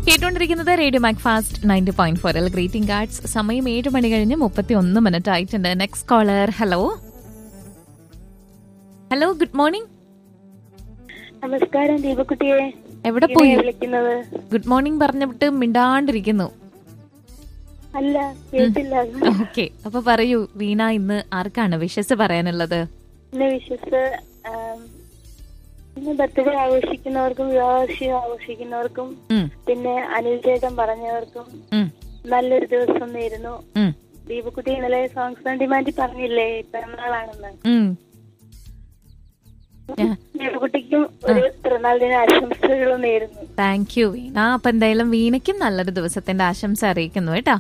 കേട്ടുകൊണ്ടിരിക്കുന്നത് radio Macfast ninety point four L greeting cards സമയം ഏഴ് മണി കഴിഞ്ഞ് മുപ്പത്തി ഒന്ന് മിനിറ്റ് ആയിട്ടുണ്ട് next caller hello hello good morning നമസ്കാരം ദീപക്കുട്ടിയെ എവിടെ പോയി ഇങ്ങനെയാ വിളിക്കുന്നത് ഗുഡ് മോർണിംഗ് പറഞ്ഞിട്ട് മിണ്ടാണ്ടിരിക്കുന്നു അല്ല കേട്ടില്ല ഓക്കെ അപ്പൊ പറയൂ വീണ ഇന്ന് ആർക്കാണ് വിശ്വസ് പറയാനുള്ളത് ഇന്ന് വിശ്വസ് ആം, ഇന്ന് ബർത്ത്ഡേ ആഘോഷിക്കുന്നവർക്കും വിവാഹവാർഷികം ആഘോഷിക്കുന്നവർക്കും ഉം, പിന്നെ അനിൽ ചേട്ടൻ പറഞ്ഞവർക്കും ഉം, നല്ലൊരു ദിവസം നേരുന്നു ഉം, ദീപക്കുട്ടി ഇന്നലെ സോങ്സ് ആൻഡ് ഡിമാൻഡ് പറഞ്ഞില്ലേ പിറന്നാളാണെന്ന് ഉം. ഞാ- ദീപക്കുട്ടിക്കും ഒരു പിറന്നാൾ ദിന ആശംസകളും നേരുന്നു താങ്ക് യു വീണ അപ്പൊ എന്തായാലും വീണയ്ക്കും നല്ലൊരു ദിവസത്തിന്റെ ആശംസ അറിയിക്കുന്നു കേട്ടോ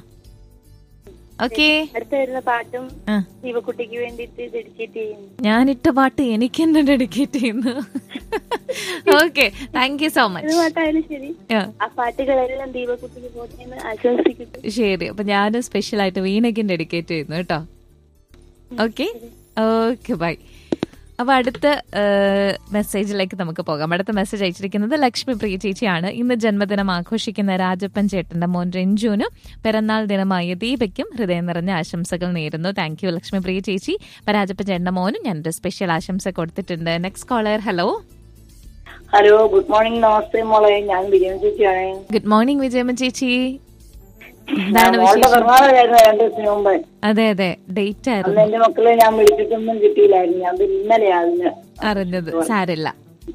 ഓക്കെ അടുത്ത വരുന്ന പാട്ടും ദീപക്കുട്ടിക്ക് വേണ്ടിയിട്ട് ഡെഡിക്കേറ്റ് ചെയ്യുന്നു ഞാനിട്ട പാട്ട് എനിക്ക് തന്നെ ഡെഡിക്കേറ്റ് ചെയ്യുന്നു ഓക്കെ താങ്ക് യു സോ ഏത് മച്ച് പാട്ടായാലും ശരി ആ പാട്ടുകളെല്ലാം ദീപക്കുട്ടിക്ക് പോട്ടെ എന്ന് ആശംസിക്കുന്നു ശരി അപ്പൊ ഞാൻ സ്പെഷ്യൽ ആയിട്ട് വീണയ്ക്കും ഡെഡിക്കേറ്റ് ചെയ്യുന്നു കേട്ടോ ഓക്കെ ഓക്കെ ബൈ അപ്പൊ അടുത്ത മെസ്സേജിലേക്ക് നമുക്ക് പോകാം അടുത്ത മെസ്സേജ് അയച്ചിരിക്കുന്നത് ലക്ഷ്മി പ്രിയ ചേച്ചിയാണ് ഇന്ന് ജന്മദിനം ആഘോഷിക്കുന്ന രാജപ്പൻ ചേട്ടന്റെ മോൻ രഞ്ജുവിനും പിറന്നാൾ ദിനമായ ദീപയ്ക്കും ഹൃദയം നിറഞ്ഞ ആശംസകൾ നേരുന്നു താങ്ക് യു ലക്ഷ്മി പ്രിയ ചേച്ചി അപ്പൊ രാജപ്പൻ ചേട്ടന്റെ മോനും ഞാനൊരു സ്പെഷ്യൽ ആശംസ കൊടുത്തിട്ടുണ്ട് next caller hello hello good morning നമസ്തേ മോളെ ഞാൻ ബിരിയാണി ചേച്ചിയാണ് ഗുഡ് മോർണിംഗ് വിജയമ്മ ചേച്ചി എന്താണ് മോളുടെ വിശേഷം പിറന്നാളായിരുന്നു രണ്ടു ദിവസം മുമ്പ് അതെ അതെ ഡേറ്റ് അന്ന് ആയിരുന്നു എന്റെ മക്കളെ ഞാൻ വിളിച്ചിട്ടൊന്നും കിട്ടിയില്ലായിരുന്നു ഞാൻ പിന്നെ ഇന്നലെയായിരുന്നു അറിഞ്ഞത് സാരില്ല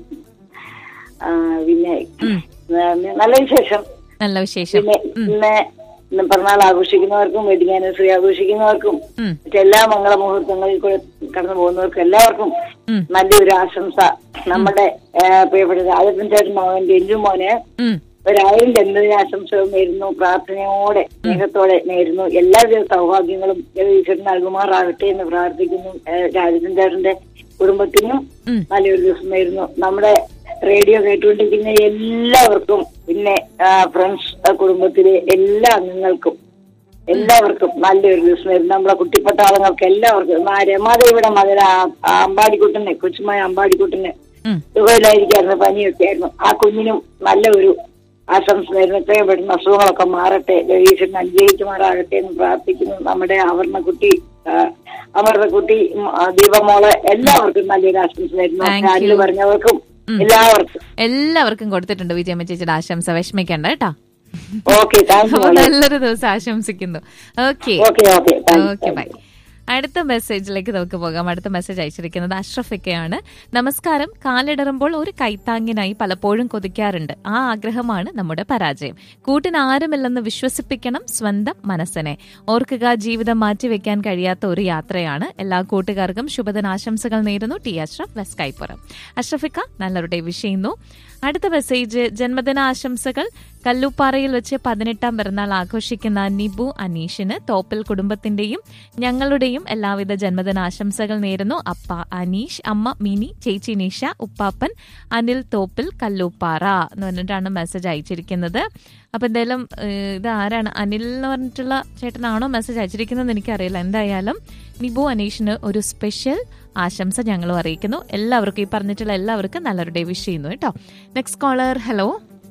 ആ, പിന്നെ ഉം. ആ, നല്ല വിശേഷം നല്ല വിശേഷം പിന്നെ ഇന്ന് ഇന്ന് പിറന്നാൾ ആഘോഷിക്കുന്നവർക്കും വെഡിങ് ആനിവേഴ്സറി ആഘോഷിക്കുന്നവർക്കും ഉം, മറ്റെല്ലാ മംഗള മുഹൂർത്തങ്ങളിൽ കൂടെ കടന്നു പോകുന്നവർക്കും എല്ലാവർക്കും ഉം, നല്ലൊരു ആശംസ നമ്മുടെ ആ, പ്രിയപ്പെട്ട രാജപ്പൻ ചേട്ടൻ മോഹൻ രഞ്ജു മോന് ഉം. ഒരായിരം ജന്മദിന ആശംസകൾ നേരുന്നു പ്രാർത്ഥനയോടെ സ്നേഹത്തോടെ നേരുന്നു എല്ലാവിധ സൗഭാഗ്യങ്ങളും ഈശ്വരൻ നൽകുമാറാകട്ടെ എന്ന് പ്രാർത്ഥിക്കുന്നു ഏഹ് രാജേന്ദ്രൻ ചേട്ടന്റെ കുടുംബത്തിനും ഉം. നല്ലൊരു ദിവസം നേരുന്നു നമ്മുടെ റേഡിയോ കേട്ടുകൊണ്ടിരിക്കുന്ന എല്ലാവർക്കും പിന്നെ ഫ്രണ്ട്സ് കുടുംബത്തിലെ എല്ലാ അംഗങ്ങൾക്കും എല്ലാവർക്കും നല്ലൊരു ദിവസം നേരുന്നു നമ്മുടെ കുട്ടിപ്പട്ടാളങ്ങൾക്ക് എല്ലാവർക്കും ആ രമാദേവിയുടെ മകൻ ആ- ആ അമ്പാടിക്കുട്ടനെ കൊച്ചുമായ അമ്പാടിക്കുട്ടന് ഉം. സുഖമില്ലായിരിക്കായിരുന്നു പനിയൊക്കെ ആയിരുന്നു ആ കുഞ്ഞിനും നല്ല ഒരു ആശംസ നേരുന്നു എത്രയും പെട്ടെന്ന് അസുഖങ്ങളൊക്കെ മാറട്ടെ ഈശ്വരൻ അനുഗ്രഹിക്കുമാറാകട്ടെ എന്ന് പ്രാർത്ഥിക്കുന്നു നമ്മുടെ അവർണക്കുട്ടി ആ, അമൃതക്കുട്ടി ഉം, ആ, ദീപമോള് എല്ലാവർക്കും നല്ലൊരു ആശംസ നേരുന്നു Thank you. ചാനൽ പറഞ്ഞവർക്കും എല്ലാവർക്കും എല്ലാവർക്കും കൊടുത്തിട്ടുണ്ട് വിജയമ്മ ചേച്ചിയുടെ ആശംസ വിഷമിക്കണ്ട കേട്ടോ ഓക്കെ താങ്ക് യു അപ്പൊ നല്ലൊരു ദിവസം ആശംസിക്കുന്നു okay okay okay okay bye അടുത്ത മെസ്സേജിലേക്ക് നമുക്ക് പോകാം അടുത്ത മെസ്സേജ് അയച്ചിരിക്കുന്നത് അഷ്റഫിക്കയാണ് നമസ്കാരം കാലിടറുമ്പോൾ ഒരു കൈത്താങ്ങിനായി പലപ്പോഴും കൊതിക്കാറുണ്ട് ആ ആഗ്രഹമാണ് നമ്മുടെ പരാജയം കൂട്ടിന് ആരുമില്ലെന്ന് വിശ്വസിപ്പിക്കണം സ്വന്തം മനസ്സിനെ ഓർക്കുക ജീവിതം മാറ്റിവെക്കാൻ കഴിയാത്ത ഒരു യാത്രയാണ് എല്ലാ കൂട്ടുകാർക്കും ശുഭദിനാശംസകൾ നേരുന്നു ടി അഷ്റഫ് വെസ്റ്റ് കൈപ്പുറം അഷ്റഫിക്ക നല്ലൊരു ഡേ വിഷ് ചെയ്യുന്നു അടുത്ത മെസ്സേജ് ജന്മദിന ആശംസകൾ കല്ലുപ്പാറയിൽ വെച്ച് പതിനെട്ടാം പിറന്നാൾ ആഘോഷിക്കുന്ന നിബു അനീഷിന് തോപ്പിൽ കുടുംബത്തിന്റെയും ഞങ്ങളുടെയും എല്ലാവിധ ജന്മദിന ആശംസകൾ നേരുന്നു അപ്പ അനീഷ് അമ്മ മിനി ചേച്ചി നിഷ ഉപ്പാപ്പൻ അനിൽ തോപ്പിൽ കല്ലൂപ്പാറ എന്ന് പറഞ്ഞിട്ടാണ് മെസ്സേജ് അയച്ചിരിക്കുന്നത് അപ്പൊ എന്തായാലും ഏഹ്, ഇത് ആരാണ് അനിൽ എന്ന് പറഞ്ഞിട്ടുള്ള ചേട്ടനാണോ മെസ്സേജ് അയച്ചിരിക്കുന്നത് എനിക്കറിയില്ല എന്തായാലും നിബു അനീഷിന് ഒരു സ്പെഷ്യൽ ആശംസ ഞങ്ങളും അറിയിക്കുന്നു എല്ലാവർക്കും ഈ പറഞ്ഞിട്ടുള്ള എല്ലാവർക്കും നല്ലൊരു ഡേ വിഷ് ചെയ്യുന്നു കേട്ടോ next caller hello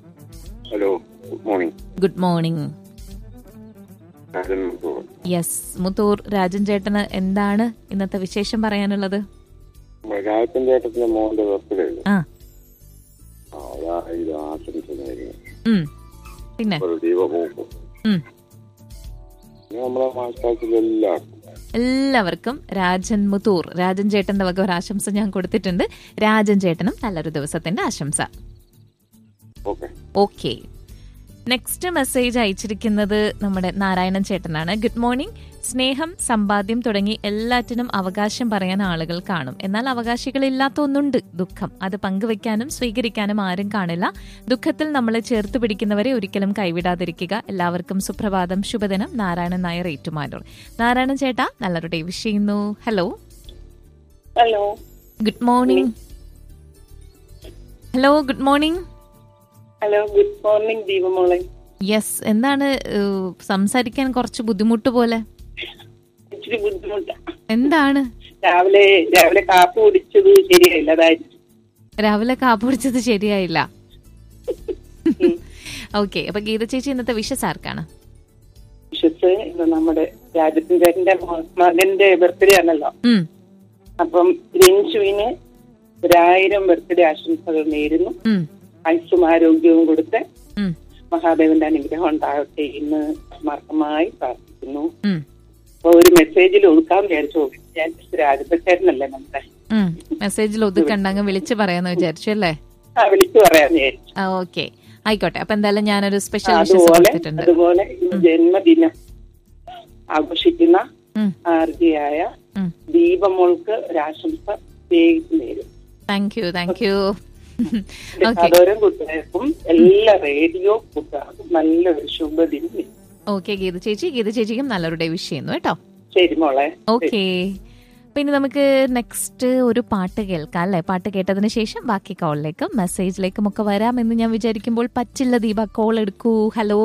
hello good morning good morning Rajan Muthoor. Yes Muthoor Rajan ചേട്ടന് എന്താണ് ഇന്നത്തെ വിശേഷം പറയാനുള്ളത് രാജപ്പൻ ചേട്ടത്തിന്റെ മോന്റെ ബർത്ത്ഡേ ആ ഇത് ആശംസയായിരുന്നു ഉം പിന്നെ ഒരു ദീപമൂപ്പ് ഉം പിന്നെ നമ്മളെ മാസ്റ്റാക്കിലെല്ലാം എല്ലാവർക്കും രാജൻ മുത്തൂർ രാജൻ ചേട്ടന്റെ വക ഒരു ആശംസ ഞാൻ കൊടുത്തിട്ടുണ്ട് രാജൻ ചേട്ടനും നല്ലൊരു ദിവസത്തിന്റെ ആശംസ ഓക്കെ ഓക്കെ നെക്സ്റ്റ് മെസ്സേജ് അയച്ചിരിക്കുന്നത് നമ്മുടെ നാരായണൻ ചേട്ടനാണ് ഗുഡ് മോർണിംഗ് സ്നേഹം സമ്പാദ്യം തുടങ്ങി എല്ലാറ്റിനും അവകാശം പറയാൻ ആളുകൾ കാണും എന്നാൽ അവകാശികളില്ലാത്ത ഒന്നുണ്ട് ദുഃഖം അത് പങ്കുവെക്കാനും സ്വീകരിക്കാനും ആരും കാണില്ല ദുഃഖത്തിൽ നമ്മളെ ചേർത്ത് പിടിക്കുന്നവരെ ഒരിക്കലും കൈവിടാതിരിക്കുക എല്ലാവർക്കും സുപ്രഭാതം ശുഭദിനം നാരായണൻ നായർ ഏറ്റുമാനൂർ നാരായണൻ ചേട്ടാ നല്ലൊരു ഡേ വിഷ് ചെയ്യുന്നു hello hello good morning hello good morning hello good morning ദീപമോളെ യെസ് എന്താണ് ഏഹ്, സംസാരിക്കാൻ കുറച്ച് ബുദ്ധിമുട്ട് പോലെ ഇച്ചിരി ബുദ്ധിമുട്ടാ എന്താണ് രാവിലെ രാവിലെ കാപ്പ് കുടിച്ചത് ശരിയായില്ല അതായത് രാവിലെ കാപ്പ് പിടിച്ചത് ശരിയായില്ല ഓക്കെ അപ്പൊ ഗീത ചേച്ചി ഇന്നത്തെ വിഷസ് ആർക്കാണ് വിശ്വസ് ഇത് നമ്മുടെ രാജത്തിന്റെ മകന്റെ ബർത്ത്ഡേ ആണല്ലോ ഉം, അപ്പം രഞ്ജുവിന് ഒരായിരം ബർത്ത്ഡേ ആശംസകൾ നേരുന്നു ഉം, ആയുസ്സും ആരോഗ്യവും കൊടുത്ത് ഉം, മഹാദേവന്റെ അനുഗ്രഹം ഉണ്ടാവട്ടെ എന്ന് ആത്മാർത്ഥമായി പ്രാർത്ഥിക്കുന്നു ഉം, അപ്പൊ ഒരു മെസ്സേജിൽ ഒതുക്കാൻ വിചാരിച്ചു ഞാൻ രാജപച്ചേട്ടനല്ലേ നമ്മുടെ ഉം. മെസ്സേജിൽ ഒതുക്കണ്ടങ്ങ് വിളിച്ച് പറയാന്ന് വിചാരിച്ചു അല്ലേ ആ വിളിച്ചു പറയാന്ന് വിചാരിച്ചു ആ ഓക്കെ ആയിക്കോട്ടെ അപ്പൊ എന്തായാലും ഞാനൊരു സ്പെഷ്യൽ വിഷസ് അതുപോലെ കൊടുത്തിട്ടുണ്ട് അതുപോലെ ഈ ജന്മദിനം ആഘോഷിക്കുന്ന ഉം, ആർജിയായ ഉം. ദീപമോൾക്ക് ഒരാശംസ സ്നേഹിച്ചു നേരും thank you thank you okay കഥോരം കൂട്ടുകാർക്കും എല്ലാ റേഡിയോ കൂട്ടുകാർക്കും നല്ലൊരു ശുഭദിനം ഓക്കെ ഗീത ചേച്ചി ഗീത ചേച്ചിക്കും നല്ലൊരു ഡേ വിഷ് ചെയ്യുന്നു കേട്ടോ ശരി മോളെ ഓക്കെ പിന്നെ നമുക്ക് നെക്സ്റ്റ് ഒരു പാട്ട് കേൾക്കാം അല്ലെ പാട്ട് കേട്ടതിന് ശേഷം ബാക്കി കോളിലേക്കും മെസ്സേജിലേക്കും ഒക്കെ വരാമെന്ന് ഞാൻ വിചാരിക്കുമ്പോൾ പറ്റില്ല ദീപ കോൾ എടുക്കൂ ഹലോ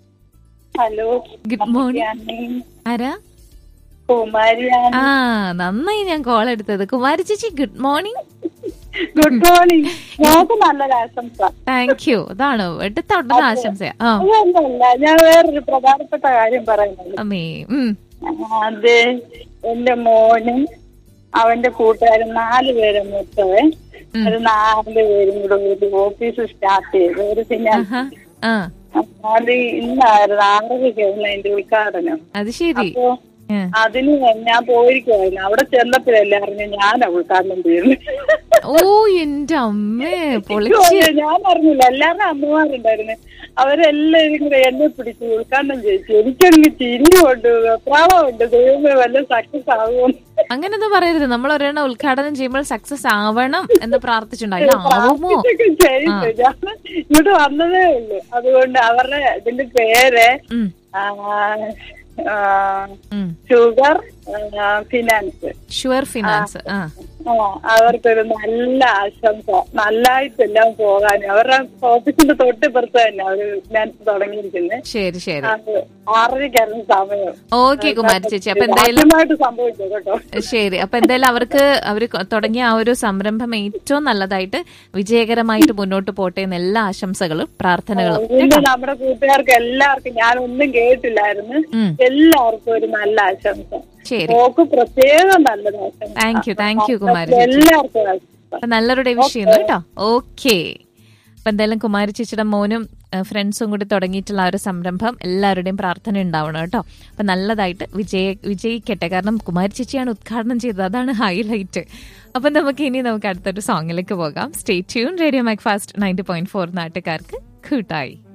ഹലോ ഗുഡ് മോർണിംഗ് ആരാ കുമാരിയാണ് ആ നന്നായി ഞാൻ കോൾ എടുത്തത് കുമാരി ചേച്ചി ഗുഡ് മോർണിംഗ് ഗുഡ് മോർണിംഗ് ഞങ്ങൾക്ക് നല്ലൊരു ആശംസ താങ്ക് യു അതാണ് എടുത്ത ഉടനെ ആശംസ ആ അതൊന്നുമല്ല ഞാൻ വേറൊരു പ്രധാനപ്പെട്ട കാര്യം പറയുന്നുള്ളൂ അമ്മേ ഉം അത് എന്റെ മോനും അവന്റെ കൂട്ടുകാരും നാല് പേരെ മൂത്തവേ ഒരു നാല് പേരും കൂടെ ഒരു ഓഫീസ് സ്റ്റാർട്ട് ചെയ്തു ഒരു ഫിനാൻസ് ആഹാ. ആ അത് ഇന്നായിരുന്നു ആറരയ്ക്കായിരുന്നു അതിന്റെ ഉദ്ഘാടനം അത് ശരി അപ്പൊ ആ. അതിന് ഞാൻ പോയിരിക്കുവായിരുന്നു അവിടെ ചെന്നപ്പോഴല്ലേ അറിഞ്ഞു ഞാൻ ഉദ്ഘാടനം ചെയ്യുന്നു ഓ എന്റെ അമ്മേ പൊളിച്ച് ഞാൻ അറിഞ്ഞില്ല എല്ലാവരുടെ അമ്മമാരുണ്ടായിരുന്നു അവരെല്ലാവരും കൂടെ എന്നെ പിടിച്ച് ഉദ്ഘാടനം ചെയ്യിച്ചു എനിക്കങ്ങ് ചിരിയുണ്ട് വെപ്രാളമുണ്ട് ദൈവമേ വല്ല സക്സസ് ആകുമെന്ന് അങ്ങനൊന്നും പറയരുത് നമ്മൾ ഒരെണ്ണം ഉദ്ഘാടനം ചെയ്യുമ്പോൾ സക്സസ് ആവണം എന്ന് പ്രാർത്ഥിച്ചിട്ടുണ്ടായില്ല ആവുമോ പ്രാർത്ഥിച്ചൊക്കെ ചെയ്തു ഞാൻ ഇങ്ങോട്ട് വന്നതേ ഉള്ളൂ അതുകൊണ്ട് അവരുടെ ഇതിന്റെ പേര് ഉം, ആ, ആ, ഉം. ഷുഗർ ആ, ഫിനാൻസ് ഷുവർ ഫിനാൻസ് ആ ആ അവർക്കൊരു നല്ല ആശംസ നല്ലതായിട്ടെല്ലാം പോകാൻ അവരുടെ ഓഫീസിന്റെ തൊട്ടിപ്പുറത്ത് തന്നെ അവര് ഫിനാൻസ് തുടങ്ങിയിരിക്കുന്നത് ശരി ശരി അത് ആറരയ്ക്കായിരുന്നു സമയം ഓക്കെ കുമാരി ചേച്ചി അപ്പൊ എന്തായാലും ആദ്യമായിട്ട് സംഭവിച്ചു കേട്ടോ ശരി അപ്പൊ എന്തായാലും അവർക്ക് അവർ തുടങ്ങിയ ആ ഒരു സംരംഭം ഏറ്റവും നല്ലതായിട്ട് വിജയകരമായിട്ട് മുന്നോട്ട് പോട്ടെ എന്ന് എല്ലാ ആശംസകളും പ്രാർത്ഥനകളും പിന്നെ നമ്മുടെ കൂട്ടുകാർക്ക് എല്ലാവർക്കും ഞാൻ ഒന്നും കേട്ടില്ലായിരുന്നു ഉം. എല്ലാവർക്കും ഒരു നല്ല ആശംസ ശരി മോക്ക് പ്രത്യേകം നല്ലൊരു ആശംസ thank you thank you Kumari ചേച്ചി എല്ലാവർക്കും ആശംസ അപ്പൊ നല്ലൊരു ഡേ വിഷ് ചെയ്യുന്നു കേട്ടോ ഓക്കെ അപ്പൊ എന്തായാലും കുമാരി ചേച്ചിയുടെ മോനും ഏഹ്, ഫ്രണ്ട്സും കൂടി തുടങ്ങിയിട്ടുള്ള ആ ഒരു സംരംഭം എല്ലാവരുടെയും പ്രാർത്ഥന ഉണ്ടാവണം കേട്ടോ അപ്പൊ നല്ലതായിട്ട് വിജയ വിജയിക്കട്ടെ കാരണം കുമാരി ചേച്ചിയാണ് ഉദ്ഘാടനം ചെയ്തത് അതാണ് ഹൈലൈറ്റ് അപ്പൊ നമുക്ക് ഇനി നമുക്ക് അടുത്തൊരു സോങ്ങിലേക്ക് പോകാം stay tune radio Macfast ninety point four നാട്ടുകാർക്ക് കൂട്ടായി